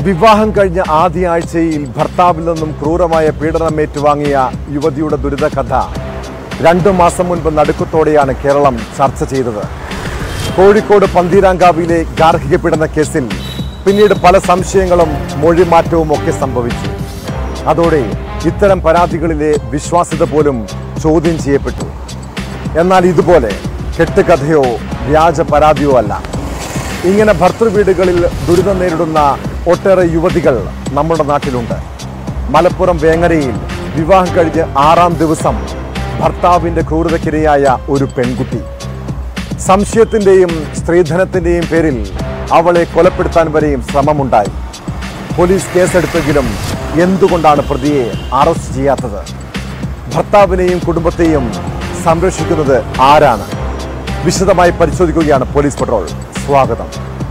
വിവാഹം കഴിഞ്ഞ ആദ്യ ആഴ്ചയിൽ ഭർത്താവിൽ നിന്നും ക്രൂരമായ പീഡനം ഏറ്റുവാങ്ങിയ യുവതിയുടെ ദുരിത കഥ രണ്ടു മാസം മുൻപ് നടുക്കത്തോടെയാണ് കേരളം ചർച്ച ചെയ്തത് കോഴിക്കോട് പന്തീരാങ്കാവിലെ ഗാർഹിക പീഡന കേസിൽ പിന്നീട് പല സംശയങ്ങളും മൊഴിമാറ്റവും ഒക്കെ സംഭവിച്ചു അതോടെ ഇത്തരം പരാതികളിലെ വിശ്വാസ്യത പോലും ചോദ്യം ചെയ്യപ്പെട്ടു എന്നാൽ ഇതുപോലെ കെട്ടുകഥയോ വ്യാജ പരാതിയോ അല്ല ഇങ്ങനെ ഭർത്തൃവീടുകളിൽ ദുരിതം നേരിടുന്ന ഒട്ടേറെ യുവതികൾ നമ്മുടെ നാട്ടിലുണ്ട് മലപ്പുറം വേങ്ങരയിൽ വിവാഹം കഴിഞ്ഞ് ആറാം ദിവസം ഭർത്താവിന്റെ ക്രൂരതയ്ക്കിരയായ ഒരു പെൺകുട്ടി സംശയത്തിന്റെയും സ്ത്രീധനത്തിന്റെയും പേരിൽ അവളെ കൊലപ്പെടുത്താൻ വരെയും ശ്രമമുണ്ടായി പോലീസ് കേസെടുത്തെങ്കിലും എന്തുകൊണ്ടാണ് പ്രതിയെ അറസ്റ്റ് ചെയ്യാത്തത് ഭർത്താവിനെയും കുടുംബത്തെയും സംരക്ഷിക്കുന്നത് ആരാണ് വിശദമായി പരിശോധിക്കുകയാണ് പോലീസ് പട്രോൾ സ്വാഗതം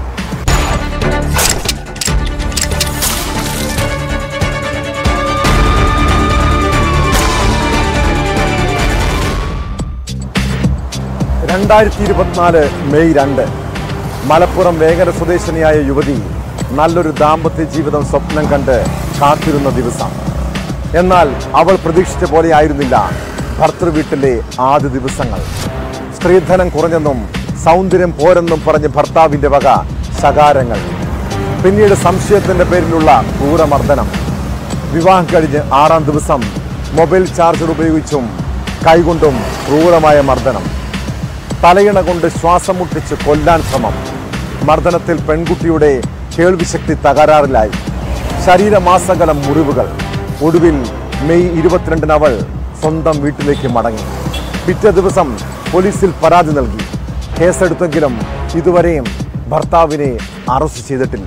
രണ്ടായിരത്തി ഇരുപത്തിനാല് മെയ് രണ്ട് മലപ്പുറം വേങ്ങര സ്വദേശിനിയായ യുവതി നല്ലൊരു ദാമ്പത്യ ജീവിതം സ്വപ്നം കണ്ട് കാത്തിരുന്ന ദിവസം എന്നാൽ അവൾ പ്രതീക്ഷിച്ച പോലെ ആയിരുന്നില്ല ഭർത്തൃവീട്ടിലെ ആദ്യ ദിവസങ്ങൾ സ്ത്രീധനം കുറഞ്ഞെന്നും സൗന്ദര്യം പോരെന്നും പറഞ്ഞ് ഭർത്താവിന്റെ വക ശകാരങ്ങൾ പിന്നീട് സംശയത്തിന്റെ പേരിലുള്ള ക്രൂരമർദ്ദനം വിവാഹം കഴിഞ്ഞ് ആറാം ദിവസം മൊബൈൽ ചാർജർ ഉപയോഗിച്ചും കൈകൊണ്ടും ക്രൂരമായ മർദ്ദനം തലയിണ കൊണ്ട് ശ്വാസം മുട്ടിച്ച് കൊല്ലാൻ ശ്രമം മർദ്ദനത്തിൽ പെൺകുട്ടിയുടെ കേൾവിശക്തി തകരാറിലായി ശരീരമാസകലം മുറിവുകൾ ഒടുവിൽ മെയ് ഇരുപത്തിരണ്ടിന് അവൾ സ്വന്തം വീട്ടിലേക്ക് മടങ്ങി പിറ്റേ ദിവസം പോലീസിൽ പരാതി നൽകി കേസെടുത്തെങ്കിലും ഇതുവരെയും ഭർത്താവിനെ അറസ്റ്റ് ചെയ്തിട്ടില്ല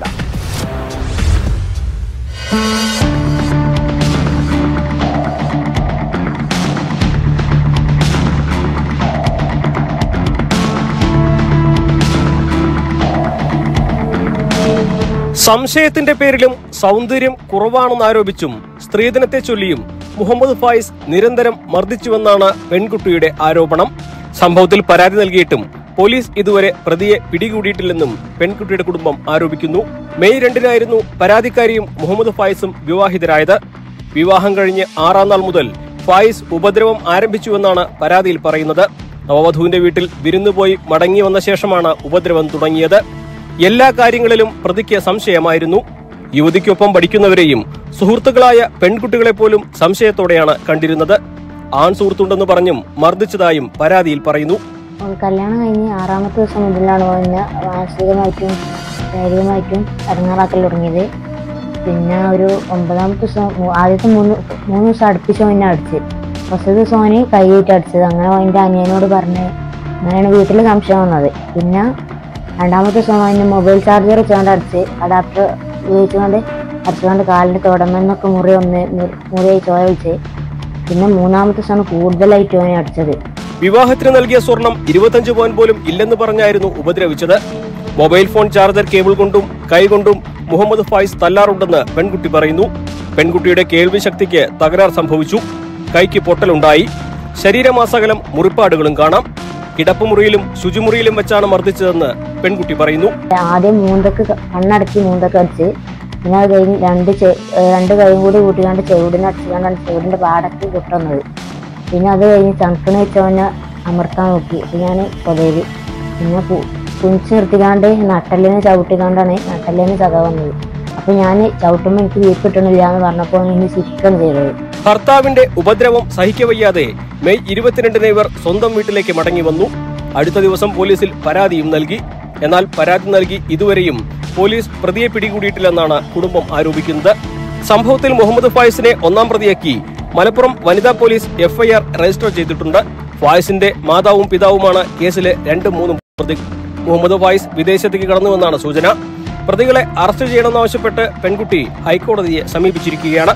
സംശയത്തിന്റെ പേരിലും സൗന്ദര്യം കുറവാണെന്നാരോപിച്ചും സ്ത്രീധനത്തെ ചൊല്ലിയും മുഹമ്മദ് ഫായിസ് നിരന്തരം മർദ്ദിച്ചുവെന്നാണ് പെൺകുട്ടിയുടെ ആരോപണം സംഭവത്തിൽ പരാതി നൽകിയിട്ടും പോലീസ് ഇതുവരെ പ്രതിയെ പിടികൂടിയിട്ടില്ലെന്നും പെൺകുട്ടിയുടെ കുടുംബം ആരോപിക്കുന്നു മെയ് രണ്ടിനായിരുന്നു പരാതിക്കാരിയും മുഹമ്മദ് ഫായിസും വിവാഹിതരായത് വിവാഹം കഴിഞ്ഞ് ആറാം നാൾ മുതൽ ഫായിസ് ഉപദ്രവം ആരംഭിച്ചുവെന്നാണ് പരാതിയിൽ പറയുന്നത് നവവധുവിന്റെ വീട്ടിൽ വിരുന്നുപോയി മടങ്ങി വന്ന ശേഷമാണ് ഉപദ്രവം തുടങ്ങിയത് എല്ലാ കാര്യങ്ങളിലും പ്രതിക്ക് സംശയമായിരുന്നു യുവതിക്കൊപ്പം പഠിക്കുന്നവരെയും സുഹൃത്തുക്കളായ പെൺകുട്ടികളെ പോലും സംശയത്തോടെയാണ് കണ്ടിരുന്നത് ആൺ സുഹൃത്തുണ്ടെന്ന് പറഞ്ഞും മർദ്ദിച്ചതായും പരാതിയിൽ പറയുന്നു കല്യാണം കഴിഞ്ഞ് ആറാമത്തെ ദിവസം മുതലാണ് എന്നെ മാനസികമായിട്ടും ശാരീരികമായിട്ടും ഇറങ്ങാറാക്കൽ തുടങ്ങിയത് പിന്നെ ഒരു ഒമ്പതാമത്തെ ദിവസം മൂ- ആദ്യത്തെ മൂന്ന് മൂന്ന് ദിവസം അടുപ്പിച്ച് എന്നെ അടിച്ച് ഫസ്റ്റ് ദിവസം അവന് കൈയിട്ട് അടിച്ചത് അങ്ങനെ എൻ്റെ അനിയനോട് പറഞ്ഞ് അങ്ങനെയാണ് വീട്ടിൽ സംശയം വന്നത് പിന്നെ രണ്ടാമത്തെ ദിവസം അവന് മൊബൈൽ ചാർജർ വെച്ചുകൊണ്ട് അടിച്ച് അഡാപ്റ്റർ ഉപയോഗിച്ചുകൊണ്ട് അടിച്ചുകൊണ്ട് കാലിൻ്റെ തുടമെന്നൊക്കെ മുറി ഒന്ന് മുറി- മുറിയായി ചോയ വെച്ച് പിന്നെ മൂന്നാമത്തെ ദിവസമാണ് കൂടുതലായിട്ട് അവനെ അടിച്ചത് വിവാഹത്തിന് നൽകിയ സ്വർണം ഇരുപത്തഞ്ച് പവൻ പോലും ഇല്ലെന്ന് പറഞ്ഞായിരുന്നു ഉപദ്രവിച്ചത് മൊബൈൽ ഫോൺ ചാർജർ കേബിൾ കൊണ്ടും കൈകൊണ്ടും മുഹമ്മദ് ഫായിസ് തല്ലാറുണ്ടെന്ന് പെൺകുട്ടി പറയുന്നു പെൺകുട്ടിയുടെ കേൾവി ശക്തിക്ക് തകരാർ സംഭവിച്ചു കൈക്ക് പൊട്ടലുണ്ടായി ശരീരമാസകലം മുറിപ്പാടുകളും കാണാം കിടപ്പുമുറിയിലും ശുചിമുറിയിലും വെച്ചാണ് മർദ്ദിച്ചതെന്ന് പെൺകുട്ടി പറയുന്നു ആദ്യം മൂന്തക്ക് ക- കണ്ണടക്കി മൂന്തക്ക് അടിച്ച് പിന്നെ അത് കഴിഞ്ഞ് രണ്ട് ചെ- ഏഹ് രണ്ട് കൈയും കൂടി കൂട്ടിക്കാണ്ട് ചെവിടിനെ അടിച്ചുകൊണ്ടാണ് ചെവിടിന്റെ പാടക്ക് കിട്ടുന്നത് പിന്നെ അത് കഴിഞ്ഞ് ചണക്കിന് വെച്ചവനെ അമർത്താൻ നോക്കി അപ്പൊ ഞാൻ കൊതേരി പിന്നെ പു- കുനിച്ച് നിർത്തിക്കാണ്ട് നട്ടലിനെ ചവിട്ടിക്കാണ്ടാണ് നട്ടലിന് ചത വന്നത് അപ്പൊ ഞാൻ ചവിട്ടുമ്പോൾ എനിക്ക് വീപ്പ് കിട്ടണില്ല എന്ന് പറഞ്ഞപ്പോൾ ഇനി ചിക്കൻ ചെയ്തത് ഭർത്താവിന്റെ ഉപദ്രവം സഹിക്കവയ്യാതെ മെയ് ഇരുപത്തിരണ്ടിന് ഇവർ സ്വന്തം വീട്ടിലേക്ക് മടങ്ങി വന്നു അടുത്ത ദിവസം പോലീസിൽ പരാതിയും നൽകി എന്നാൽ പരാതി നൽകി ഇതുവരെയും പോലീസ് പ്രതിയെ പിടികൂടിയിട്ടില്ലെന്നാണ് കുടുംബം ആരോപിക്കുന്നത് സംഭവത്തിൽ മുഹമ്മദ് ഫായിസിനെ ഒന്നാം പ്രതിയാക്കി മലപ്പുറം വനിതാ പോലീസ് എഫ്ഐആർ രജിസ്റ്റർ ചെയ്തിട്ടുണ്ട് ഫായിസിന്റെ മാതാവും പിതാവുമാണ് കേസിലെ രണ്ടും മൂന്നും പ്രതി മുഹമ്മദ് ഫായിസ് വിദേശത്തേക്ക് കടന്നുവെന്നാണ് സൂചന പ്രതികളെ അറസ്റ്റ് ചെയ്യണമെന്നാവശ്യപ്പെട്ട് പെൺകുട്ടി ഹൈക്കോടതിയെ സമീപിച്ചിരിക്കുകയാണ്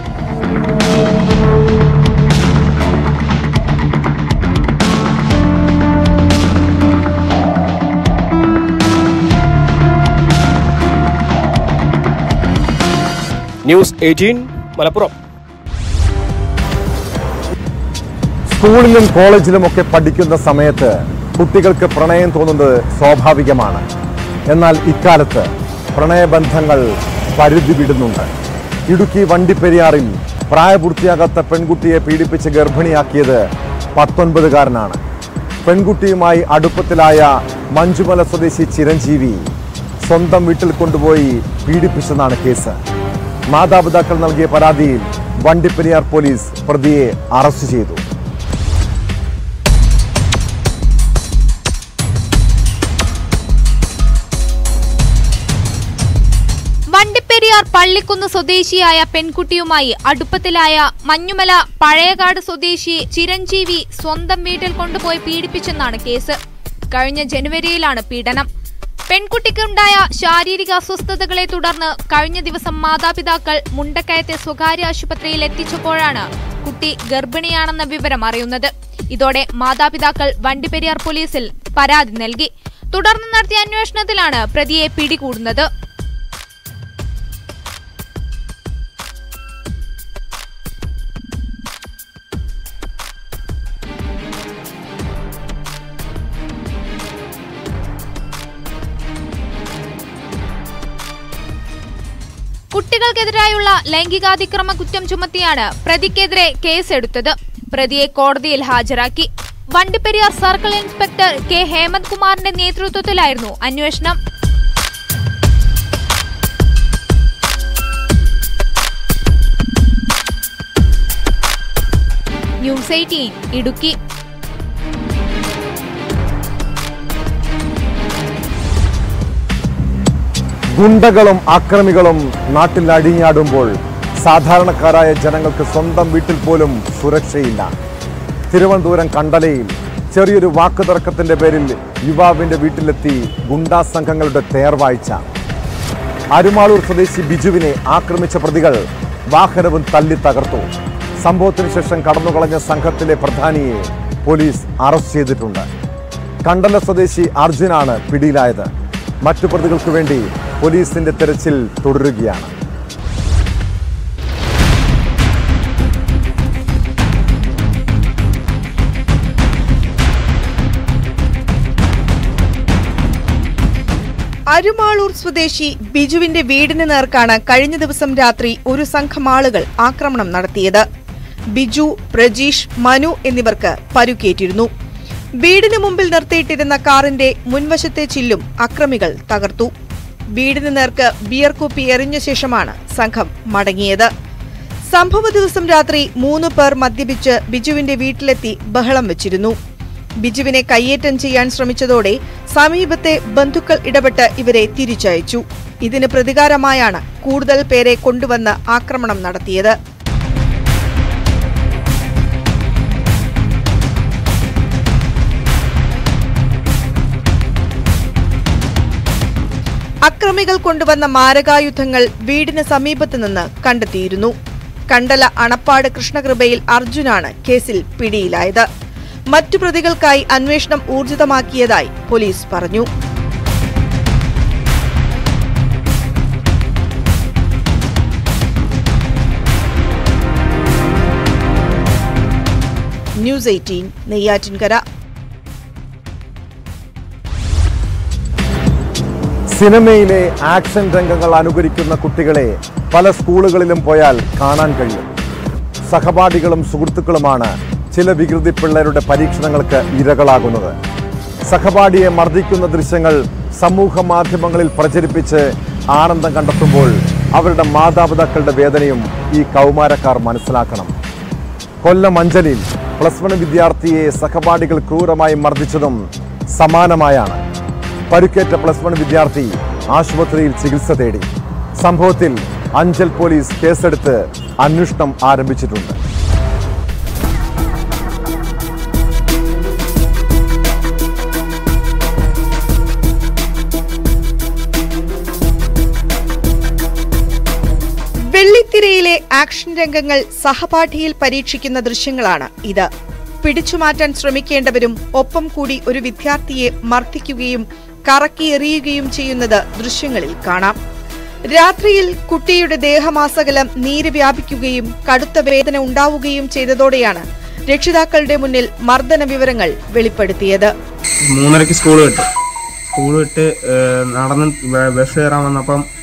ന്യൂസ് എയ്റ്റീൻ മലപ്പുറം സ്കൂളിലും കോളേജിലും ഒക്കെ പഠിക്കുന്ന സമയത്ത് കുട്ടികൾക്ക് പ്രണയം തോന്നുന്നത് സ്വാഭാവികമാണ് എന്നാൽ ഇക്കാലത്ത് പ്രണയബന്ധങ്ങൾ പരിധി വിടുന്നുണ്ട് ഇടുക്കി വണ്ടിപ്പെരിയാറിൽ പ്രായപൂർത്തിയാകാത്ത പെൺകുട്ടിയെ പീഡിപ്പിച്ച് ഗർഭിണിയാക്കിയത് പത്തൊൻപതുകാരനാണ് പെൺകുട്ടിയുമായി അടുപ്പത്തിലായ മഞ്ചുമല സ്വദേശി ചിരഞ്ജീവി സ്വന്തം വീട്ടിൽ കൊണ്ടുപോയി പീഡിപ്പിച്ചെന്നാണ് കേസ് മാതാപിതാക്കൾ നൽകിയ പരാതിയിൽ വണ്ടിപ്പെരിയാർ പോലീസ് പ്രതിയെ അറസ്റ്റ് ചെയ്തു വണ്ടിപ്പെരിയാർ പള്ളിക്കുന്ന് സ്വദേശിയായ പെൺകുട്ടിയുമായി അടുപ്പത്തിലായ മഞ്ഞുമല പഴയകാട് സ്വദേശി ചിരഞ്ജീവി സ്വന്തം വീട്ടിൽ കൊണ്ടുപോയി പീഡിപ്പിച്ചെന്നാണ് കേസ് കഴിഞ്ഞ ജനുവരിയിലാണ് പീഡനം പെൺകുട്ടിക്കുണ്ടായ ശാരീരിക അസ്വസ്ഥതകളെ തുടർന്ന് കഴിഞ്ഞ ദിവസം മാതാപിതാക്കൾ മുണ്ടക്കയത്തെ സ്വകാര്യ ആശുപത്രിയിൽ എത്തിച്ചപ്പോഴാണ് കുട്ടി ഗർഭിണിയാണെന്ന വിവരം അറിയുന്നത് ഇതോടെ മാതാപിതാക്കൾ വണ്ടിപ്പെരിയാർ പോലീസിൽ പരാതി നൽകി തുടർന്ന് നടത്തിയ അന്വേഷണത്തിലാണ് പ്രതിയെ പിടികൂടുന്നത് കുട്ടികൾക്കെതിരായുള്ള ലൈംഗികാതിക്രമ കുറ്റം ചുമത്തിയാണ് പ്രതിക്കെതിരെ കേസെടുത്തത് പ്രതിയെ കോടതിയിൽ ഹാജരാക്കി Vandiperiyar circle inspector K Hemant കുമാറിന്റെ നേതൃത്വത്തിലായിരുന്നു അന്വേഷണം ന്യൂസ് എയ്റ്റീൻ ഇടുക്കി ഗുണ്ടകളും ആക്രമികളും നാട്ടിൽ അടിഞ്ഞാടുമ്പോൾ സാധാരണക്കാരായ ജനങ്ങൾക്ക് സ്വന്തം വീട്ടിൽ പോലും സുരക്ഷയില്ല തിരുവനന്തപുരം കണ്ടലയിൽ ചെറിയൊരു വാക്കുതർക്കത്തിന്റെ പേരിൽ യുവാവിന്റെ വീട്ടിലെത്തി ഗുണ്ടാ സംഘങ്ങളുടെ തേർവാഴ്ച അരുമാളൂർ സ്വദേശി ബിജുവിനെ ആക്രമിച്ച പ്രതികൾ വാഹനവും തല്ലി തകർത്തു സംഭവത്തിന് ശേഷം കടന്നുകളഞ്ഞ സംഘത്തിലെ പ്രധാനിയെ പോലീസ് അറസ്റ്റ് ചെയ്തിട്ടുണ്ട് കണ്ടല സ്വദേശി അർജുനാണ് പിടിയിലായത് മറ്റു പ്രതികൾക്ക് വേണ്ടി പോലീസിന്റെ തെരച്ചിൽ തുടരുകയാണ് അരുമാളൂർ സ്വദേശി ബിജുവിന്റെ വീടിന് നേർക്കാണ് കഴിഞ്ഞ ദിവസം രാത്രി ഒരു സംഘം ആളുകൾ ആക്രമണം നടത്തിയത് ബിജു പ്രജീഷ് മനു എന്നിവർക്ക് പരുക്കേറ്റിരുന്നു വീടിന് മുമ്പിൽ നിർത്തിയിട്ടിരുന്ന കാറിന്റെ മുൻവശത്തെ ചില്ലും അക്രമികൾ തകർത്തു വീടിന് നേർക്ക് ബിയർ കുപ്പി എറിഞ്ഞ ശേഷമാണ് സംഘം മടങ്ങിയത് സംഭവ ദിവസം രാത്രി മൂന്ന് പേർ മദ്യപിച്ച് ബിജുവിന്റെ വീട്ടിലെത്തി ബഹളം വെച്ചിരുന്നു ബിജുവിനെ കയ്യേറ്റം ചെയ്യാൻ ശ്രമിച്ചതോടെ സമീപത്തെ ബന്ധുക്കൾ ഇടപെട്ട് ഇവരെ തിരിച്ചയച്ചു ഇതിന് പ്രതികാരമായാണ് കൂടുതൽ പേരെ കൊണ്ടുവന്ന് ആക്രമണം നടത്തിയത് അക്രമികൾ കൊണ്ടുവന്ന മാരകായുധങ്ങൾ വീടിന് സമീപത്ത് നിന്ന് കണ്ടെത്തിയിരുന്നു കണ്ടല അണപ്പാട് കൃഷ്ണകൃപയിൽ അർജുനാണ് കേസിൽ പിടിയിലായത് മറ്റു പ്രതികൾക്കായി അന്വേഷണം ഊർജിതമാക്കിയതായി പോലീസ് പറഞ്ഞു ന്യൂസ് എയ്റ്റീൻ നെയ്യാറ്റിൻകര സിനിമയിലെ ആക്ഷൻ രംഗങ്ങൾ അനുകരിക്കുന്ന കുട്ടികളെ പല സ്കൂളുകളിലും പോയാൽ കാണാൻ കഴിയും സഹപാഠികളും സുഹൃത്തുക്കളുമാണ് ചില വികൃതി പിള്ളേരുടെ പരീക്ഷണങ്ങൾക്ക് ഇരകളാകുന്നത് സഹപാഠിയെ മർദ്ദിക്കുന്ന ദൃശ്യങ്ങൾ സമൂഹ മാധ്യമങ്ങളിൽ പ്രചരിപ്പിച്ച് ആനന്ദം കണ്ടെത്തുമ്പോൾ അവരുടെ മാതാപിതാക്കളുടെ വേദനയും ഈ കൗമാരക്കാർ മനസ്സിലാക്കണം കൊല്ലം അഞ്ചലിൽ പ്ലസ് വൺ വിദ്യാർത്ഥിയെ സഹപാഠികൾ ക്രൂരമായി മർദ്ദിച്ചതും സമാനമായാണ് പരുക്കേറ്റ പ്ലസ് വൺ വിദ്യാർത്ഥി ആശുപത്രിയിൽ ചികിത്സ തേടി സംഭവത്തിൽ അഞ്ചൽ പോലീസ് കേസെടുത്ത് അന്വേഷണം ആരംഭിച്ചിട്ടുണ്ട് വെള്ളിത്തിരയിലെ ആക്ഷൻ രംഗങ്ങൾ സഹപാഠിയിൽ പരീക്ഷിക്കുന്ന ദൃശ്യങ്ങളാണ് ഇത് പിടിച്ചുമാറ്റാൻ ശ്രമിക്കേണ്ടവരും ഒപ്പം കൂടി ഒരു വിദ്യാർത്ഥിയെ മർദ്ദിക്കുകയും കറക്കി എറിയുകയും ചെയ്യുന്നത് ദൃശ്യങ്ങളിൽ കാണാം രാത്രിയിൽ കുട്ടിയുടെ ദേഹമാസകലം നീര് വ്യാപിക്കുകയും കടുത്ത വേദന ഉണ്ടാവുകയും ചെയ്തതോടെയാണ് രക്ഷിതാക്കളുടെ മുന്നിൽ മർദ്ദന വിവരങ്ങൾ വെളിപ്പെടുത്തിയത് മൂന്നരയ്ക്ക് സ്കൂൾ വിട്ട് സ്കൂൾ വിട്ട് ഏഹ്, നടന്ന് ബ- ബസ് കയറാൻ വന്നപ്പം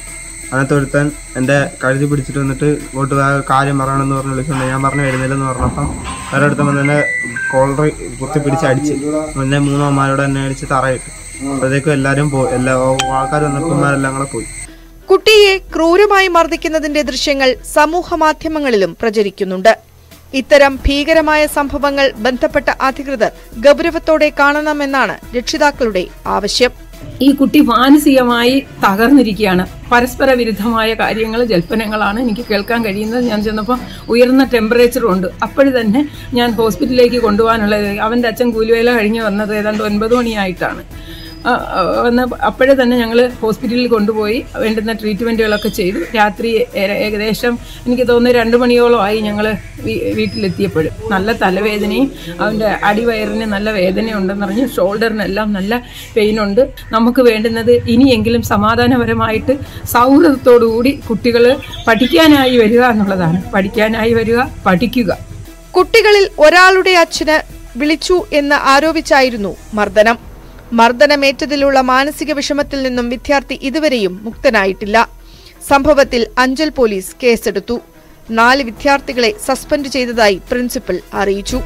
അതിനകത്ത് ഒരുത്തൻ എൻ്റെ കഴുതി പിടിച്ചിട്ട് വന്നിട്ട് ഇങ്ങോട്ട് വാ, കാര്യം പറയണമെന്ന് പറഞ്ഞ് വിളിച്ചുകൊണ്ട് ഞാൻ പറഞ്ഞു വരുന്നില്ലെന്ന് പറഞ്ഞപ്പം വേറെ ഒരുത്തൻ വന്ന് എന്നെ കോളർ കുത്തി പിടിച്ച് അടിച്ച് മുന്നേ മൂന്നോമാരോട് എന്നെ അടിച്ച് തറയിട്ട് അപ്പോഴത്തേക്കും എല്ലാവരും പോയി എല്ലാ ആൾക്കാർ വന്നപ്പോഴെല്ലാം കൂടെ പോയി കുട്ടിയെ ക്രൂരമായി മർദ്ദിക്കുന്നതിന്റെ ദൃശ്യങ്ങൾ സമൂഹ മാധ്യമങ്ങളിലും പ്രചരിക്കുന്നുണ്ട് ഇത്തരം ഭീകരമായ സംഭവങ്ങൾ ബന്ധപ്പെട്ട അധികൃതർ ഗൗരവത്തോടെ കാണണമെന്നാണ് രക്ഷിതാക്കളുടെ ആവശ്യം ഈ കുട്ടി മാനസികമായി തകർന്നിരിക്കുകയാണ് പരസ്പര വിരുദ്ധമായ കാര്യങ്ങൾ ജൽപ്പനങ്ങളാണ് എനിക്ക് കേൾക്കാൻ കഴിയുന്നത് ഞാൻ ചെന്നപ്പോൾ ഉയർന്ന ടെമ്പറേച്ചറും ഉണ്ട് അപ്പോഴ് തന്നെ ഞാൻ ഹോസ്പിറ്റലിലേക്ക് കൊണ്ടുപോകാനുള്ളത് അവൻ്റെ അച്ഛൻ കൂലിവേല കഴിഞ്ഞ് വന്നത് ഏതാണ്ട് ഒൻപത് മണിയായിട്ടാണ് ആ, ആ, വന്ന അപ്പോഴേ തന്നെ ഞങ്ങൾ ഹോസ്പിറ്റലിൽ കൊണ്ടുപോയി വേണ്ടുന്ന ട്രീറ്റ്മെൻറ്റുകളൊക്കെ ചെയ്തു രാത്രി ഏ- ഏകദേശം എനിക്ക് തോന്നുന്നു രണ്ട് മണിയോളം ആയി ഞങ്ങൾ വീട്ടിലെത്തിയപ്പോഴും നല്ല തലവേദനയും അവൻ്റെ അടിവയറിന് നല്ല വേദനയുണ്ടെന്ന് പറഞ്ഞ് ഷോൾഡറിനെല്ലാം നല്ല പെയിനുണ്ട് നമുക്ക് വേണ്ടുന്നത് ഇനിയെങ്കിലും സമാധാനപരമായിട്ട് സൗഹൃദത്തോടുകൂടി കുട്ടികൾ പഠിക്കാനായി വരിക എന്നുള്ളതാണ് പഠിക്കാനായി വരിക പഠിക്കുക കുട്ടികളിൽ ഒരാളുടെ അച്ഛന് വിളിച്ചു എന്ന് ആരോപിച്ചായിരുന്നു മർദ്ദനം മർദ്ദനമേറ്റതിലുള്ള മാനസിക വിഷമത്തിൽ നിന്നും വിദ്യാർത്ഥി ഇതുവരെയും മുക്തനായിട്ടില്ല സംഭവത്തിൽ അഞ്ചൽ പോലീസ് കേസെടുത്തു നാല് വിദ്യാർത്ഥികളെ സസ്പെൻഡ് ചെയ്തതായി പ്രിൻസിപ്പൽ അറിയിച്ചു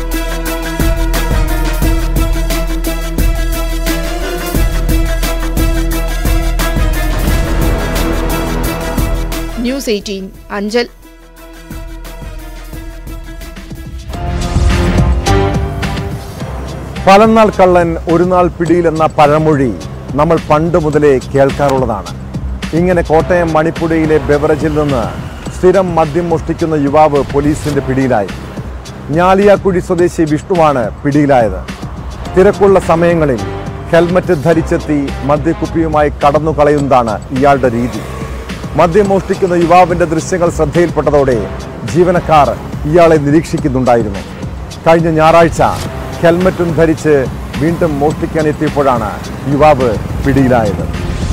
ന്യൂസ് എയ്റ്റീൻ അഞ്ചൽ പലനാൾ കള്ളൻ ഒരു നാൾ പിടിയിലെന്ന പഴമൊഴി നമ്മൾ പണ്ട് മുതലേ കേൾക്കാറുള്ളതാണ് ഇങ്ങനെ കോട്ടയം മണിപ്പുഴയിലെ ബെവറേജിൽ നിന്ന് സ്ഥിരം മദ്യം മോഷ്ടിക്കുന്ന യുവാവ് പോലീസിന്റെ പിടിയിലായി ഞാലിയാക്കുഴി സ്വദേശി വിഷ്ണുവാണ് പിടിയിലായത് തിരക്കുള്ള സമയങ്ങളിൽ ഹെൽമറ്റ് ധരിച്ചെത്തി മദ്യക്കുപ്പിയുമായി കടന്നു കളയുന്നതാണ് ഇയാളുടെ രീതി മദ്യം മോഷ്ടിക്കുന്ന യുവാവിന്റെ ദൃശ്യങ്ങൾ ശ്രദ്ധയിൽപ്പെട്ടതോടെ ജീവനക്കാർ ഇയാളെ നിരീക്ഷിക്കുന്നുണ്ടായിരുന്നു കഴിഞ്ഞ ഞായറാഴ്ച ഹെൽമറ്റും ധരിച്ച് വീണ്ടും മോഷ്ടിക്കാൻ എത്തിയപ്പോഴാണ് യുവാവ് പിടിയിലായത്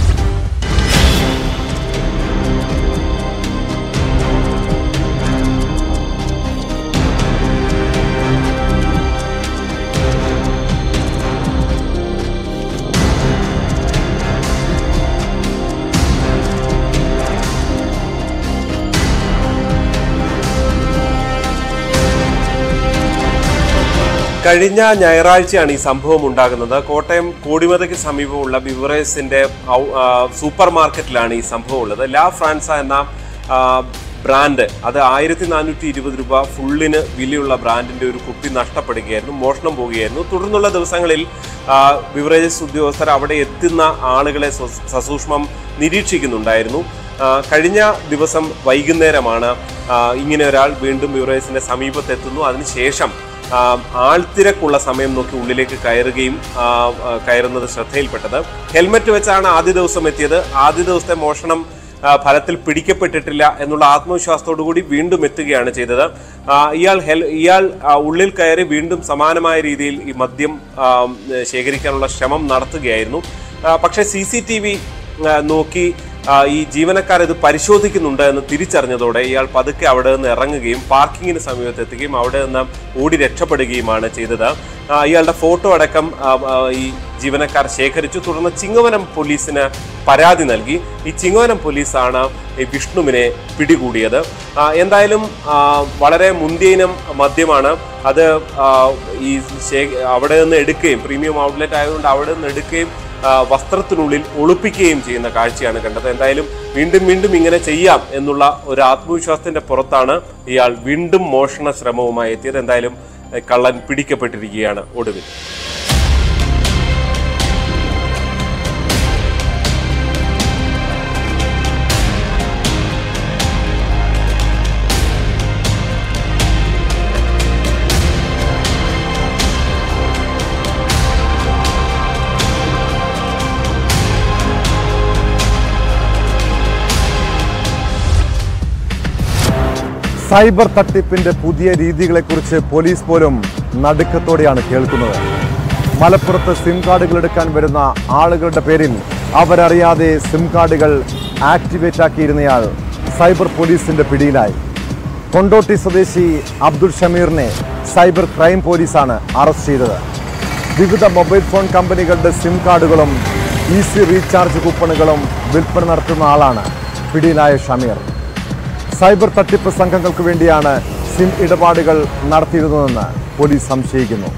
കഴിഞ്ഞ ഞായറാഴ്ചയാണ് ഈ സംഭവം ഉണ്ടാകുന്നത് കോട്ടയം കോടിമതയ്ക്ക് സമീപമുള്ള ബിവറേഴ്സിന്റെ ഔ- ആ, സൂപ്പർ മാർക്കറ്റിലാണ് ഈ സംഭവം ഉള്ളത് ലാ ഫ്രാൻസ എന്ന ആ, ബ്രാൻഡ് അത് ആയിരത്തി നാനൂറ്റി ഇരുപത് രൂപ ഫുള്ളിന് വിലയുള്ള ബ്രാൻഡിന്റെ ഒരു കുപ്പി നഷ്ടപ്പെടുകയായിരുന്നു മോഷണം പോവുകയായിരുന്നു തുടർന്നുള്ള ദിവസങ്ങളിൽ ആ, ബിവറേജസ് ഉദ്യോഗസ്ഥർ അവിടെ എത്തുന്ന ആളുകളെ സ്വ- സസൂക്ഷ്മം നിരീക്ഷിക്കുന്നുണ്ടായിരുന്നു ആ, കഴിഞ്ഞ ദിവസം വൈകുന്നേരമാണ് ആ, ഇങ്ങനെ ഒരാൾ വീണ്ടും ബിവറേജിന്റെ സമീപത്തെത്തുന്നു അതിനുശേഷം ആ, ആൾത്തിരക്കുള്ള സമയം നോക്കി ഉള്ളിലേക്ക് കയറുകയും ആ, ആ, കയറുന്നത് ശ്രദ്ധയിൽപ്പെട്ടത് ഹെൽമറ്റ് വെച്ചാണ് ആദ്യ ദിവസം എത്തിയത് ആദ്യ ദിവസത്തെ മോഷണം ആ, ഫലത്തിൽ പിടിക്കപ്പെട്ടിട്ടില്ല എന്നുള്ള ആത്മവിശ്വാസത്തോടു കൂടി വീണ്ടും എത്തുകയാണ് ചെയ്തത് ആ, ഇയാൾ ഹെൽ ഇയാൾ ആ, ഉള്ളിൽ കയറി വീണ്ടും സമാനമായ രീതിയിൽ ഈ മദ്യം ആ, ശേഖരിക്കാനുള്ള ശ്രമം നടത്തുകയായിരുന്നു ആ, പക്ഷേ സി സി ടി വി നോക്കി ആ, ഈ ജീവനക്കാർ ഇത് പരിശോധിക്കുന്നുണ്ട് എന്ന് തിരിച്ചറിഞ്ഞതോടെ ഇയാൾ പതുക്കെ അവിടെ നിന്ന് ഇറങ്ങുകയും പാർക്കിങ്ങിന് സമീപത്ത് എത്തുകയും അവിടെ നിന്ന് ഓടി രക്ഷപ്പെടുകയുമാണ് ചെയ്തത് ആ, ഇയാളുടെ ഫോട്ടോ അടക്കം ആ, ആ, ഈ ജീവനക്കാർ ശേഖരിച്ചു തുടർന്ന് ചിങ്ങവനം പോലീസിന് പരാതി നൽകി ഈ ചിങ്ങവനം പോലീസാണ് ഈ വിഷ്ണുവിനെ പിടികൂടിയത് ആ, എന്തായാലും ആ, വളരെ മുന്തിയനം മദ്യമാണ് അത് ആ, ഈ ശേ- അവിടെ നിന്ന് എടുക്കുകയും പ്രീമിയം ഔട്ട്ലെറ്റ് ആയതുകൊണ്ട് അവിടെ നിന്ന് എടുക്കുകയും ആ, വസ്ത്രത്തിനുള്ളിൽ ഒളിപ്പിക്കുകയും ചെയ്യുന്ന കാഴ്ചയാണ് കണ്ടത് എന്തായാലും വീണ്ടും വീണ്ടും ഇങ്ങനെ ചെയ്യാം എന്നുള്ള ഒരു ആത്മവിശ്വാസത്തിന്റെ പുറത്താണ് ഇയാൾ വീണ്ടും മോഷണ ശ്രമവുമായി എത്തിയത് എന്തായാലും എ, കള്ളൻ പിടിക്കപ്പെട്ടിരിക്കുകയാണ് ഒടുവിൽ സൈബർ തട്ടിപ്പിന്റെ പുതിയ രീതികളെക്കുറിച്ച് പോലീസ് പോലും നടുക്കത്തോടെയാണ് കേൾക്കുന്നത് മലപ്പുറത്ത് സിം കാർഡുകൾ എടുക്കാൻ വരുന്ന ആളുകളുടെ പേരിൽ അവരറിയാതെ സിം കാർഡുകൾ ആക്ടിവേറ്റ് ആക്കിയിരുന്നയാൾ സൈബർ പോലീസിന്റെ പിടിയിലായി കൊണ്ടോട്ടി സ്വദേശി അബ്ദുൾ ഷമീറിനെ സൈബർ ക്രൈം പോലീസാണ് അറസ്റ്റ് ചെയ്തത് വിവിധ മൊബൈൽ ഫോൺ കമ്പനികളുടെ സിം കാർഡുകളും ഈസി റീചാർജ് കൂപ്പണുകളും വിൽപ്പന നടത്തുന്ന ആളാണ് പിടിയിലായ ഷമീർ സൈബർ തട്ടിപ്പ് സംഘങ്ങൾക്ക് വേണ്ടിയാണ് സിം ഇടപാടുകൾ നടത്തിയിരുന്നതെന്ന് പോലീസ് സംശയിക്കുന്നു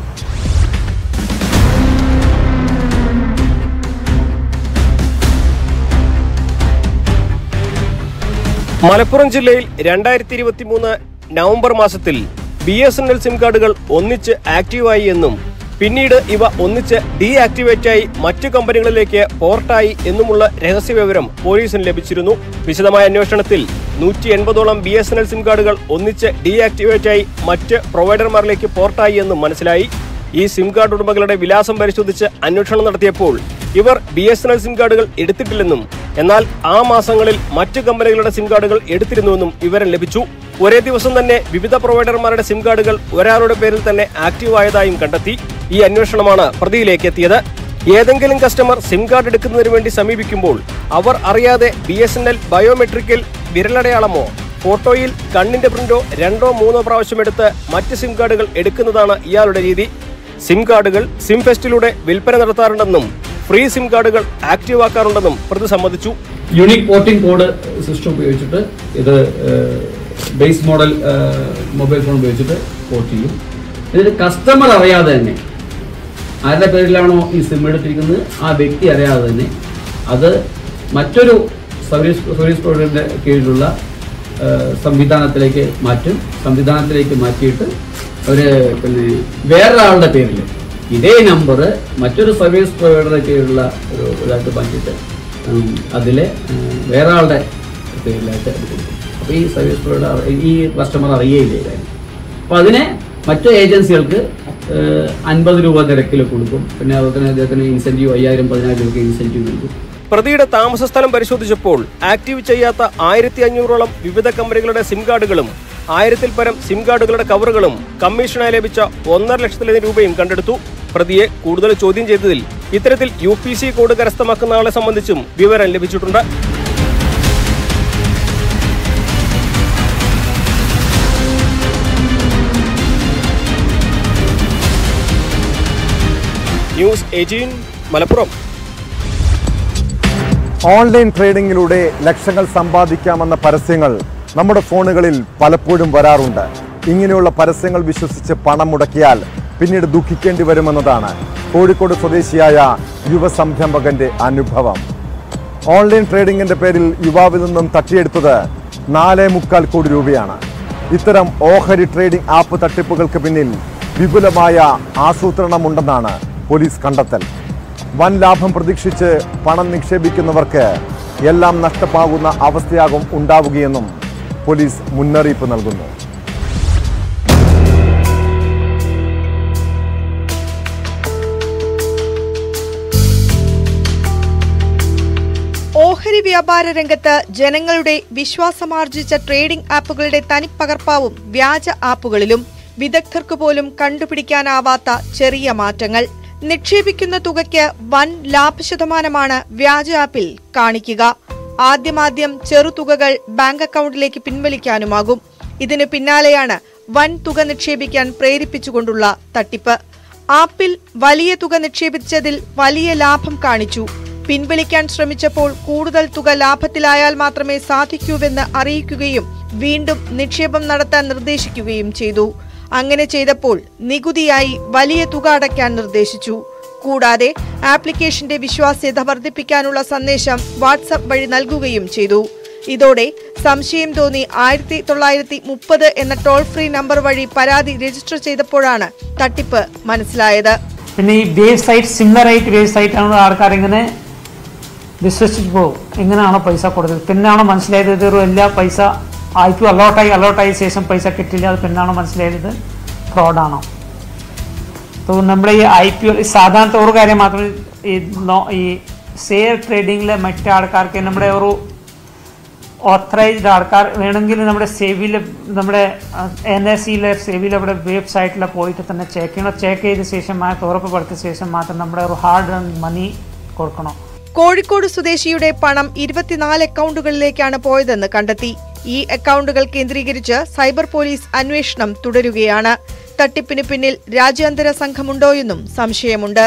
മലപ്പുറം ജില്ലയിൽ രണ്ടായിരത്തി ഇരുപത്തി മൂന്ന് നവംബർ മാസത്തിൽ B S N L sim കാർഡുകൾ ഒന്നിച്ച് ആക്റ്റീവായി എന്നും പിന്നീട് ഇവ ഒന്നിച്ച് ഡീആക്ടിവേറ്റായി മറ്റു കമ്പനികളിലേക്ക് പോർട്ടായി എന്നുമുള്ള രഹസ്യവിവരം പോലീസിന് ലഭിച്ചിരുന്നു വിശദമായ അന്വേഷണത്തിൽ നൂറ്റി എൺപതോളം B S N L sim കാർഡുകൾ ഒന്നിച്ച് ഡീആക്ടിവേറ്റായി മറ്റ് പ്രൊവൈഡർമാരിലേക്ക് പോർട്ടായി എന്നും മനസ്സിലായി ഈ സിം കാർഡ് ഉടമകളുടെ വിലാസം പരിശോധിച്ച് അന്വേഷണം നടത്തിയപ്പോൾ ഇവർ B S N L sim കാർഡുകൾ എടുത്തിട്ടില്ലെന്നും എന്നാൽ ആ മാസങ്ങളിൽ മറ്റു കമ്പനികളുടെ സിം കാർഡുകൾ എടുത്തിരുന്നുവെന്നും വിവരം ലഭിച്ചു ഒരേ ദിവസം തന്നെ വിവിധ പ്രൊവൈഡർമാരുടെ സിം കാർഡുകൾ ഒരാളുടെ പേരിൽ തന്നെ ആക്റ്റീവ് ആയതായും കണ്ടെത്തി ഈ അന്വേഷണമാണ് പ്രതിയിലേക്ക് എത്തിയത് ഏതെങ്കിലും കസ്റ്റമർ സിം കാർഡ് എടുക്കുന്നതിന് വേണ്ടി സമീപിക്കുമ്പോൾ അവർ അറിയാതെ B S N L biometrical വിരലടയാളമോ ഫോട്ടോയിൽ കണ്ണിന്റെ പ്രിന്റോ രണ്ടോ മൂന്നോ പ്രാവശ്യം എടുത്ത് മറ്റ് സിം കാർഡുകൾ എടുക്കുന്നതാണ് ഇയാളുടെ രീതി സിം കാർഡുകൾ സിം ഫെസ്റ്റിലൂടെ വിൽപ്പന നടത്താറുണ്ടെന്നും ഫ്രീ സിം കാർഡുകൾ ആക്റ്റീവ് ആക്കാറുണ്ടെന്നും പ്രതി സമ്മതിച്ചു യൂണിക് പോർട്ടിംഗ് കോഡ് സിസ്റ്റം ഉപയോഗിച്ചിട്ട് ഇത് ബേസ് മോഡൽ മൊബൈൽ ഫോൺ ഉപയോഗിച്ചിട്ട് പോർട്ട് ചെയ്യും ഇതിൽ കസ്റ്റമർ അറിയാതെ തന്നെ ആരുടെ പേരിലാണോ ഈ സിം എടുത്തിരിക്കുന്നത് ആ വ്യക്തി അറിയാതെ തന്നെ അത് മറ്റൊരു സർവീസ് സർവീസ് പ്രൊവൈഡറിൻ്റെ കീഴിലുള്ള ആ, സംവിധാനത്തിലേക്ക് മാറ്റും സംവിധാനത്തിലേക്ക് മാറ്റിയിട്ട് ഒരു പിന്നെ വേറൊരാളുടെ പേരിൽ ഇതേ നമ്പർ മറ്റൊരു സർവീസ് പ്രൊവൈഡറുടെ കീഴിലുള്ള ഒരു ഇതായിട്ട് മാറ്റിയിട്ട് ഉം, അതിലെ ഉം, വേറെ ആളുടെ പേരിലായിട്ട് അത് കൊടുക്കും അപ്പോൾ ഈ സർവീസ് പ്രൊവൈഡർ ഈ കസ്റ്റമർ അറിയേയില്ല ഈ കാര്യം അപ്പോൾ അതിനെ മറ്റു ഏജൻസികൾക്ക് അൻപത് രൂപ നിരക്കിൽ കൊടുക്കും പിന്നെ അതുപോലെ തന്നെ അദ്ദേഹത്തിന് ഇൻസെൻറ്റീവ് അയ്യായിരം പതിനായിരം രൂപ ഇൻസെൻറ്റീവ് നൽകും പ്രതിയുടെ താമസ സ്ഥലം പരിശോധിച്ചപ്പോൾ ആക്റ്റീവ് ചെയ്യാത്ത ആയിരത്തി അഞ്ഞൂറോളം വിവിധ കമ്പനികളുടെ സിം കാർഡുകളും ആയിരത്തിൽ പരം സിം കാർഡുകളുടെ കവറുകളും കമ്മീഷനായി ലഭിച്ച ഒന്നര ലക്ഷത്തിലധികം രൂപയും കണ്ടെടുത്തു പ്രതിയെ കൂടുതൽ ചോദ്യം ചെയ്തതിൽ ഇത്തരത്തിൽ യു പി സി കോഡ് കരസ്ഥമാക്കുന്ന ആളെ സംബന്ധിച്ചും വിവരം ലഭിച്ചിട്ടുണ്ട് ന്യൂസ് എയ്റ്റീൻ മലപ്പുറം ഓൺലൈൻ ട്രേഡിംഗിലൂടെ ലക്ഷങ്ങൾ സമ്പാദിക്കാമെന്ന പരസ്യങ്ങൾ നമ്മുടെ ഫോണുകളിൽ പലപ്പോഴും വരാറുണ്ട് ഇങ്ങനെയുള്ള പരസ്യങ്ങൾ വിശ്വസിച്ച് പണം മുടക്കിയാൽ പിന്നീട് ദുഃഖിക്കേണ്ടി വരുമെന്നതാണ് കോഴിക്കോട് സ്വദേശിയായ യുവസംരംഭകന്റെ അനുഭവം ഓൺലൈൻ ട്രേഡിംഗിന്റെ പേരിൽ യുവാവിൽ നിന്നും തട്ടിയെടുത്തത് നാല് മുക്കാൽ കോടി രൂപയാണ് ഇത്തരം ഓഹരി ട്രേഡിംഗ് ആപ്പ് തട്ടിപ്പുകൾക്ക് പിന്നിൽ വിപുലമായ ആസൂത്രണമുണ്ടെന്നാണ് പോലീസ് കണ്ടെത്തൽ വൻ ലാഭം പ്രതീക്ഷിച്ച് പണം നിക്ഷേപിക്കുന്നവർക്ക് എല്ലാം നഷ്ടമാകുന്ന അവസ്ഥയാകും ഉണ്ടാവുകയെന്നും പോലീസ് മുന്നറിയിപ്പ് നൽകുന്നു ഓഹരി വ്യാപാര രംഗത്ത് ജനങ്ങളുടെ വിശ്വാസമാർജിച്ച ട്രേഡിംഗ് ആപ്പുകളുടെ തനിപ്പകർപ്പാവും വ്യാജ ആപ്പുകളിലും വിദഗ്ധർക്ക് പോലും കണ്ടുപിടിക്കാനാവാത്ത ചെറിയ മാറ്റങ്ങൾ നിക്ഷേപിക്കുന്ന തുകയ്ക്ക് വൻ ലാഭശതമാനമാണ് വ്യാജ ആപ്പിൽ കാണിക്കുക ആദ്യമാദ്യം ചെറുതുകകൾ ബാങ്ക് അക്കൗണ്ടിലേക്ക് പിൻവലിക്കാനുമാകും ഇതിനു പിന്നാലെയാണ് വൻ തുക നിക്ഷേപിക്കാൻ പ്രേരിപ്പിച്ചുകൊണ്ടുള്ള തട്ടിപ്പ് ആപ്പിൽ വലിയ തുക നിക്ഷേപിച്ചതിൽ വലിയ ലാഭം കാണിച്ചു പിൻവലിക്കാൻ ശ്രമിച്ചപ്പോൾ കൂടുതൽ തുക ലാഭത്തിലായാൽ മാത്രമേ സാധിക്കൂവെന്ന് അറിയിക്കുകയും വീണ്ടും നിക്ഷേപം നടത്താൻ നിർദ്ദേശിക്കുകയും ചെയ്തു അങ്ങനെ ചെയ്തപ്പോൾ നികുതിയായി വലിയ തുക അടയ്ക്കാൻ നിർദ്ദേശിച്ചു കൂടാതെ ആപ്ലിക്കേഷന്റെ വിശ്വാസ്യത വർദ്ധിപ്പിക്കാനുള്ള സന്ദേശം വാട്സപ്പ് വഴി നൽകുകയും ചെയ്തു ഇതോടെ സംശയം തോന്നി ആയിരത്തി തൊള്ളായിരത്തി മുപ്പത് എന്ന ടോൾ ഫ്രീ നമ്പർ വഴി പരാതി രജിസ്റ്റർ ചെയ്തപ്പോഴാണ് തട്ടിപ്പ് മനസ്സിലായത് പിന്നെ ഈ വേവ് സൈറ്റ് സിമിലർ ആയിട്ട് വേവ് സൈറ്റ് ആണ് ആൾക്കാർ ഇങ്ങനെ വിശ്വസിച്ച് പോകും എങ്ങനെയാണോ പൈസ കൊടുത്തത് പിന്നാണ് മനസ്സിലായത് ഇത് ഒരു എല്ലാ പൈസ ആയിക്കും അലോട്ടായി അലോട്ടായ ശേഷം പൈസ കിട്ടില്ല അത് പിന്നാണ് മനസ്സിലായത് ഫ്രോഡാണോ അപ്പോൾ നമ്മുടെ ഈ ഐ പി എൽ സാധാരണ ഒരു കാര്യം മാത്രമേ ഈ നോ- ഈ ഷെയർ ട്രേഡിങ്ങിലെ മറ്റു ആൾക്കാർക്ക് നമ്മുടെ ഒരു ഓത്തറൈസ്ഡ് ആൾക്കാർ വേണമെങ്കിൽ നമ്മുടെ സെവിയിൽ നമ്മുടെ എൻ എസ് സിയിലെ സെവിയിൽ അവിടെ വെബ്സൈറ്റിൽ പോയിട്ട് തന്നെ ചെക്ക് ചെയ്യണം ചെക്ക് ചെയ്ത ശേഷം മാത്രം ഉറപ്പുപെടുത്തിയ ശേഷം മാത്രം നമ്മുടെ ഒരു ഹാർഡ് ഏൺ മണി കൊടുക്കണം കോഴിക്കോട് സ്വദേശിയുടെ പണം ഇരുപത്തിനാല് അക്കൗണ്ടുകളിലേക്കാണ് പോയതെന്ന് കണ്ടെത്തി ഈ അക്കൗണ്ടുകൾ കേന്ദ്രീകരിച്ച് സൈബർ പോലീസ് അന്വേഷണം തുടരുകയാണ് തട്ടിപ്പിന് പിന്നിൽ രാജ്യാന്തര സംഘമുണ്ടോയെന്നും സംശയമുണ്ട്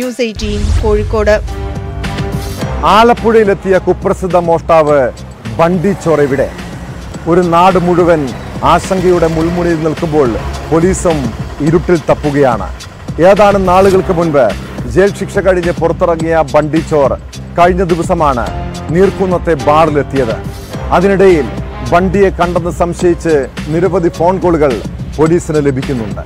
ന്യൂസ് എയ്റ്റീൻ കോഴിക്കോട് ആലപ്പുഴയിലെത്തിയ കുപ്രസിദ്ധ മോഷ്ടാവ് ബണ്ടി ചോർ ഇവിടെ ഒരു നാട് മുഴുവൻ ആശങ്കയുടെ മുൾമുനയിൽ നിൽക്കുമ്പോൾ പോലീസും ഇരുട്ടിൽ തപ്പുകയാണ് ഏതാനും നാളുകൾക്ക് മുൻപ് ജയിൽ ശിക്ഷ കഴിഞ്ഞ് പുറത്തിറങ്ങിയ ബണ്ടി ചോർ കഴിഞ്ഞ ദിവസമാണ് നീർക്കുന്നത്തെ ബാറിലെത്തിയത് അതിനിടയിൽ ബണ്ടിയെ കണ്ടെന്ന് സംശയിച്ച് നിരവധി ഫോൺ കോളുകൾ പോലീസിന് ലഭിക്കുന്നുണ്ട്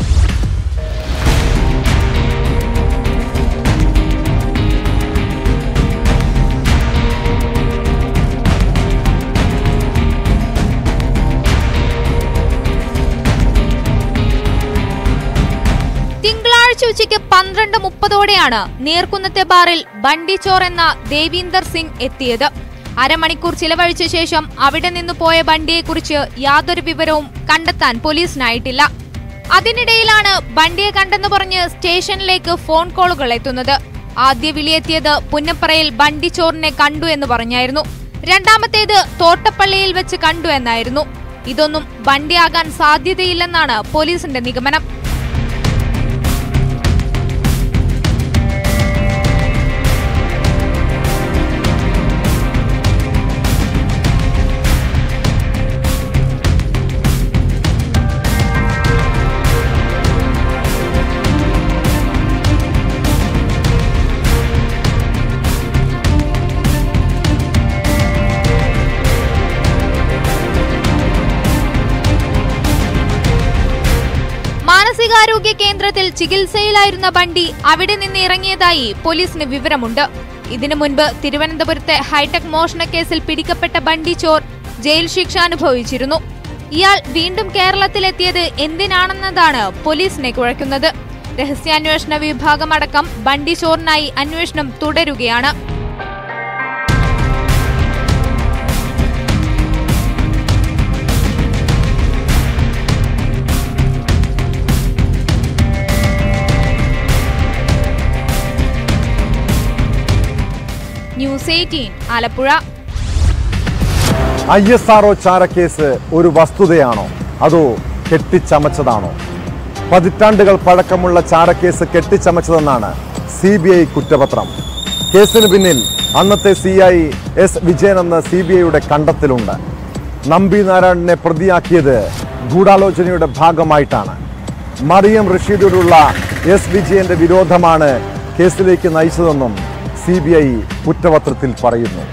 തിങ്കളാഴ്ച ഉച്ചയ്ക്ക് പന്ത്രണ്ട് മുപ്പതോടെയാണ് നീർക്കുന്നത്തെ ബാറിൽ ബണ്ടി ചോർ എന്ന ദേവീന്ദർ സിംഗ് എത്തിയത് അരമണിക്കൂർ ചിലവഴിച്ച ശേഷം അവിടെ നിന്ന് പോയ ബണ്ടിയെക്കുറിച്ച് യാതൊരു വിവരവും കണ്ടെത്താൻ പോലീസിനായിട്ടില്ല അതിനിടയിലാണ് ബണ്ടിയെ കണ്ടെന്ന് പറഞ്ഞ് സ്റ്റേഷനിലേക്ക് ഫോൺ കോളുകൾ എത്തുന്നത് ആദ്യ വിളിയെത്തിയത് പുന്നപ്പറയിൽ ബണ്ടി ചോറിനെ കണ്ടു എന്ന് പറഞ്ഞായിരുന്നു രണ്ടാമത്തേത് തോട്ടപ്പള്ളിയിൽ വെച്ച് കണ്ടു എന്നായിരുന്നു ഇതൊന്നും ബണ്ടിയാകാൻ സാധ്യതയില്ലെന്നാണ് പോലീസിന്റെ നിഗമനം മാനസികാരോഗ്യ കേന്ദ്രത്തിൽ ചികിത്സയിലായിരുന്ന ബണ്ടി അവിടെ നിന്ന് ഇറങ്ങിയതായി പോലീസിന് വിവരമുണ്ട് ഇതിനു മുൻപ് തിരുവനന്തപുരത്തെ ഹൈടെക് മോഷണ കേസിൽ പിടിക്കപ്പെട്ട ബണ്ടി ചോർ ജയിൽ ശിക്ഷ അനുഭവിച്ചിരുന്നു ഇയാൾ വീണ്ടും കേരളത്തിലെത്തിയത് എന്തിനാണെന്നതാണ് പോലീസിനെ കുഴയ്ക്കുന്നത് രഹസ്യാന്വേഷണ വിഭാഗമടക്കം ബണ്ടി ചോറിനായി അന്വേഷണം തുടരുകയാണ് news eighteen Alappuzha I S R O ചാരക്കേസ് ഒരു വസ്തുതയാണോ അതോ കെട്ടിച്ചമച്ചതാണോ പതിറ്റാണ്ടുകൾ പഴക്കമുള്ള ചാരക്കേസ് കെട്ടിച്ചമച്ചതെന്നാണ് സി ബി ഐ കുറ്റപത്രം കേസിന് പിന്നിൽ അന്നത്തെ സി ഐ എസ് വിജയൻ എന്ന സി ബി ഐയുടെ കണ്ടെത്തലുണ്ട് നമ്പി നാരായണനെ പ്രതിയാക്കിയത് ഗൂഢാലോചനയുടെ ഭാഗമായിട്ടാണ് മറിയം റഷീദിനോടുള്ള എസ് വിജയന്റെ വിരോധമാണ് കേസിലേക്ക് നയിച്ചതെന്നും സി ബി ഐ കുറ്റപത്രത്തിൽ പറയുന്നു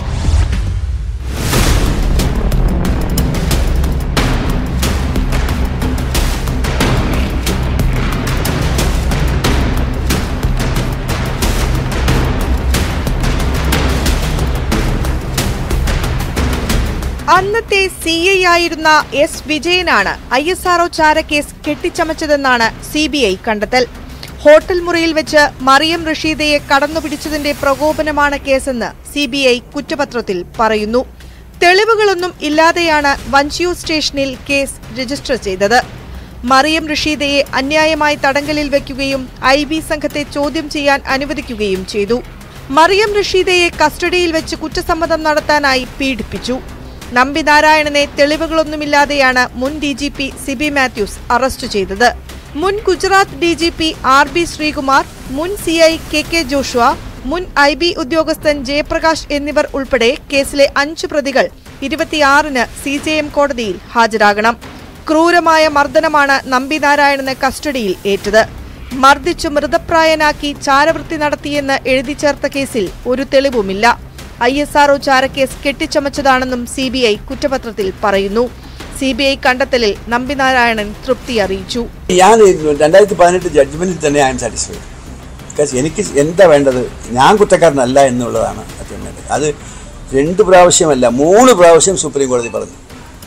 അന്നത്തെ സി ഐ ആയിരുന്ന എസ് വിജയനാണ് ഐ എസ് ആർഒ ചാരക്കേസ് കെട്ടിച്ചമച്ചതെന്നാണ് സി ബി ഐ കണ്ടെത്തൽ ഹോട്ടൽ മുറിയിൽ വെച്ച് മറിയം റഷീദയെ കടന്നുപിടിച്ചതിന്റെ പ്രകോപനമാണ് കേസെന്ന് സി ബി ഐ കുറ്റപത്രത്തിൽ പറയുന്നു തെളിവുകളൊന്നും ഇല്ലാതെയാണ് വഞ്ചിയൂർ സ്റ്റേഷനിൽ കേസ് രജിസ്റ്റർ ചെയ്തത് മറിയം റഷീദയെ അന്യായമായി തടങ്കലിൽ വെക്കുകയും ഐ ബി സംഘത്തെ ചോദ്യം ചെയ്യാൻ അനുവദിക്കുകയും ചെയ്തു മറിയം റഷീദയെ കസ്റ്റഡിയിൽ വെച്ച് കുറ്റസമ്മതം നടത്താനായി പീഡിപ്പിച്ചു നമ്പി നാരായണനെ തെളിവുകളൊന്നുമില്ലാതെയാണ് മുൻ D G P Sibi Mathews arrest ചെയ്തത് മുൻ Gujarat D G P R B Sreekumar മുൻ C I K K Joshua മുൻ ഐ ബി ഉദ്യോഗസ്ഥൻ ജയപ്രകാശ് എന്നിവർ ഉൾപ്പെടെ കേസിലെ അഞ്ചു പ്രതികൾ ഇരുപത്തിയാറിന് സി ജെ എം കോടതിയിൽ ഹാജരാകണം ക്രൂരമായ മർദ്ദനമാണ് നമ്പി നാരായണന് കസ്റ്റഡിയിൽ ഏറ്റത് മർദ്ദിച്ചു മൃതപ്രായനാക്കി ചാരവൃത്തി നടത്തിയെന്ന് എഴുതി ചേർത്ത കേസിൽ ഒരു തെളിവുമില്ല I S R O ചാരക്കേസ് കെട്ടിച്ചമച്ചതാണെന്നും C B I കുറ്റപത്രത്തിൽ പറയുന്നു സി ബി ഐ കണ്ടെത്തലിൽ നമ്പിനാരായണൻ തൃപ്തി അറിയിച്ചു ഞാൻ രണ്ടായിരത്തി പതിനെട്ട് ജഡ്ജ്മെന്റിൽ തന്നെ ഐ എം സാറ്റിസ്ഫൈഡ് ബിക്കോസ് എനിക്ക് എന്താ വേണ്ടത് ഞാൻ കുറ്റക്കാരനല്ല എന്നുള്ളതാണ് ഏറ്റവും വേണ്ടത് അത് രണ്ട് പ്രാവശ്യമല്ല മൂന്ന് പ്രാവശ്യം സുപ്രീം കോടതി പറഞ്ഞു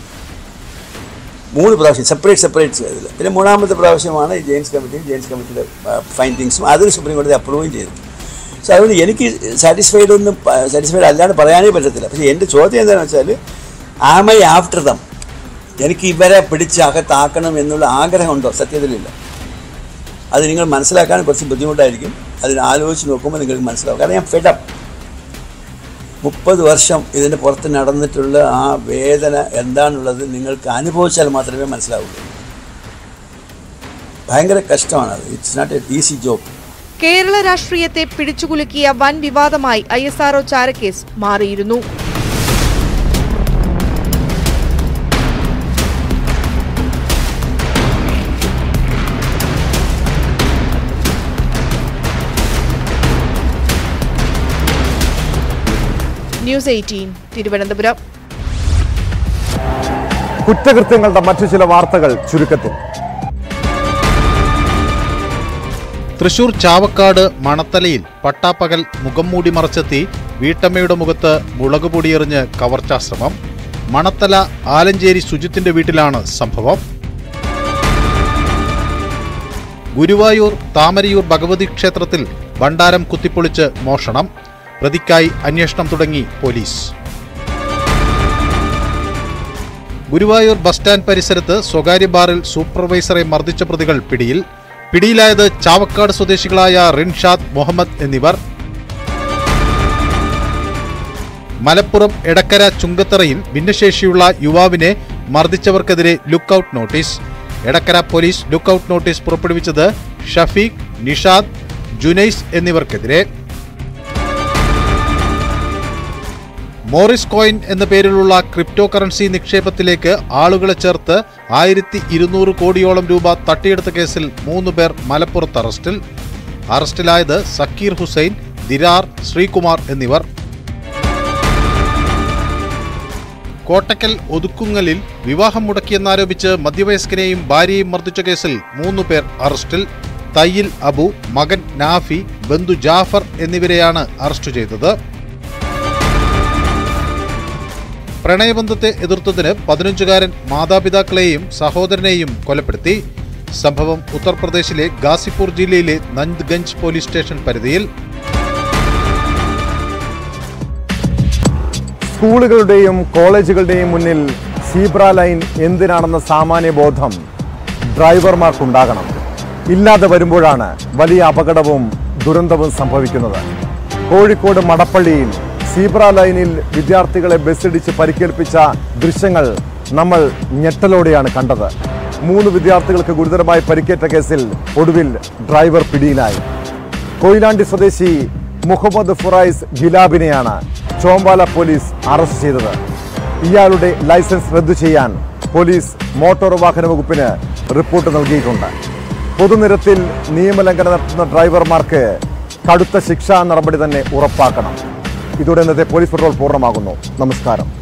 മൂന്ന് പ്രാവശ്യം സെപ്പറേറ്റ് സെപ്പറേറ്റ് ഇതിൽ പിന്നെ മൂന്നാമത്തെ പ്രാവശ്യമാണ് ഈ ജെയിംസ് കമ്മിറ്റി ജെയിംസ് കമ്മിറ്റിയുടെ ഫൈൻഡിങ്സും അതിന് സുപ്രീം കോടതി അപ്രൂവും ചെയ്തു സോ അതുകൊണ്ട് എനിക്ക് സാറ്റിസ്ഫൈഡ് ഒന്നും സാറ്റിസ്ഫൈഡ് അല്ലാണ്ട് പറയാനേ പറ്റത്തില്ല പക്ഷേ എൻ്റെ ചോദ്യം എന്താണെന്ന് വെച്ചാൽ ആം ഐ ആഫ്റ്റർ ദം എനിക്ക് ഇവരെ പിടിച്ച് അകത്താക്കണം എന്നുള്ള ആഗ്രഹമുണ്ടോ സത്യത്തിലില്ല അത് നിങ്ങൾ മനസ്സിലാക്കാൻ കുറച്ച് ബുദ്ധിമുട്ടായിരിക്കും അതിന് ആലോചിച്ച് നോക്കുമ്പോൾ നിങ്ങൾക്ക് മനസ്സിലാവും കാരണം ഞാൻ ഫെഡപ്പ് മുപ്പത് വർഷം ഇതിൻ്റെ പുറത്ത് നടന്നിട്ടുള്ള ആ വേദന എന്താണുള്ളത് നിങ്ങൾക്ക് അനുഭവിച്ചാൽ മാത്രമേ മനസ്സിലാവുള്ളൂ ഭയങ്കര കഷ്ടമാണ് അത് it's not a easy job Kerala രാഷ്ട്രീയത്തെ പിടിച്ചുകുലുക്കിയ വൻ വിവാദമായി ഐ എസ് ആർഒ ചാരക്കേസ് മാറിയിരുന്നു ന്യൂസ് എയ്റ്റീൻ തിരുവനന്തപുരം കുറ്റകൃത്യങ്ങളുടെ മറ്റു ചില വാർത്തകൾ ചുരുക്കത്തിൽ തൃശൂർ ചാവക്കാട് മണത്തലയിൽ പട്ടാപ്പകൽ മുഖം മൂടി മറച്ചെത്തി വീട്ടമ്മയുടെ മുഖത്ത് മുളക് പൊടിയെറിഞ്ഞ് കവർച്ചാശ്രമം മണത്തല ആലഞ്ചേരി സുജിത്തിന്റെ വീട്ടിലാണ് സംഭവം ഗുരുവായൂർ താമരയൂർ ഭഗവതി ക്ഷേത്രത്തിൽ ഭണ്ഡാരം കുത്തിപ്പൊളിച്ച് മോഷണം പ്രതിക്കായി അന്വേഷണം തുടങ്ങി പോലീസ് ഗുരുവായൂർ ബസ് സ്റ്റാൻഡ് പരിസരത്ത് സ്വകാര്യ ബാറിൽ സൂപ്പർവൈസറെ മർദ്ദിച്ച പ്രതികൾ പിടിയിൽ പിടിയിലായത് ചാവക്കാട് സ്വദേശികളായ റിൻഷാദ് മുഹമ്മദ് എന്നിവർ മലപ്പുറം എടക്കര ചുങ്കത്തറയിൽ ഭിന്നശേഷിയുള്ള യുവാവിനെ മർദ്ദിച്ചവർക്കെതിരെ lookout notice Edakkara police lookout notice പുറപ്പെടുവിച്ചത് ഷഫീഖ് നിഷാദ് ജുനൈസ് എന്നിവർക്കെതിരെ മോറിസ് കോയിൻ എന്ന പേരിലുള്ള ക്രിപ്റ്റോ കറൻസി നിക്ഷേപത്തിലേക്ക് ആളുകളെ ചേർത്ത് ആയിരത്തി ഇരുന്നൂറ് കോടിയോളം രൂപ തട്ടിയെടുത്ത കേസിൽ മൂന്ന് പേർ മലപ്പുറത്ത് അറസ്റ്റിൽ അറസ്റ്റിലായത് സക്കീർ ഹുസൈൻ ദിരാർ ശ്രീകുമാർ എന്നിവർ കോട്ടക്കൽ ഒതുക്കുങ്ങലിൽ വിവാഹം മുടക്കിയെന്നാരോപിച്ച് മധ്യവയസ്കനെയും ഭാര്യയും മർദ്ദിച്ച കേസിൽ മൂന്ന് പേർ അറസ്റ്റിൽ തയ്യിൽ അബു മകൻ നാഫി ബന്ധു ജാഫർ എന്നിവരെയാണ് അറസ്റ്റ് ചെയ്തത് പ്രണയബന്ധത്തെ എതിർത്തതിന് പതിനഞ്ചുകാരൻ മാതാപിതാക്കളെയും സഹോദരനെയും കൊലപ്പെടുത്തി സംഭവം ഉത്തർപ്രദേശിലെ ഗാസിപൂർ ജില്ലയിലെ നന്ദ്ഗഞ്ച് പോലീസ് സ്റ്റേഷൻ പരിധിയിൽ സ്കൂളുകളുടെയും കോളേജുകളുടെയും മുന്നിൽ സീബ്ര ലൈൻ എന്തിനാണെന്ന സാമാന്യ ബോധം ഡ്രൈവർമാർക്കുണ്ടാകണം ഇല്ലാതെ വരുമ്പോഴാണ് വലിയ അപകടവും ദുരന്തവും സംഭവിക്കുന്നത് കോഴിക്കോട് മടപ്പള്ളിയിൽ സീബ്ര ലൈനിൽ വിദ്യാർത്ഥികളെ ബസ്സിടിച്ച് പരിക്കേൽപ്പിച്ച ദൃശ്യങ്ങൾ നമ്മൾ ഞെട്ടലോടെയാണ് കണ്ടത് മൂന്ന് വിദ്യാർത്ഥികൾക്ക് ഗുരുതരമായി പരിക്കേറ്റ കേസിൽ ഒടുവിൽ ഡ്രൈവർ പിടിയിലായി കൊയിലാണ്ടി സ്വദേശി മുഹമ്മദ് ഫുറൈസ് ഗിലാബിനെയാണ് ചോമ്പാല പോലീസ് അറസ്റ്റ് ചെയ്തത് ഇയാളുടെ ലൈസൻസ് റദ്ദു ചെയ്യാൻ പോലീസ് മോട്ടോർ വാഹന വകുപ്പിന് റിപ്പോർട്ട് നൽകിയിട്ടുണ്ട് പൊതുനിരത്തിൽ നിയമലംഘനം നടത്തുന്ന ഡ്രൈവർമാർക്ക് കടുത്ത ശിക്ഷാ നടപടി തന്നെ ഉറപ്പാക്കണം ഇതോടെ ഇന്നത്തെ പോലീസ് പെട്രോൾ പൂർണ്ണമാകുന്നു നമസ്കാരം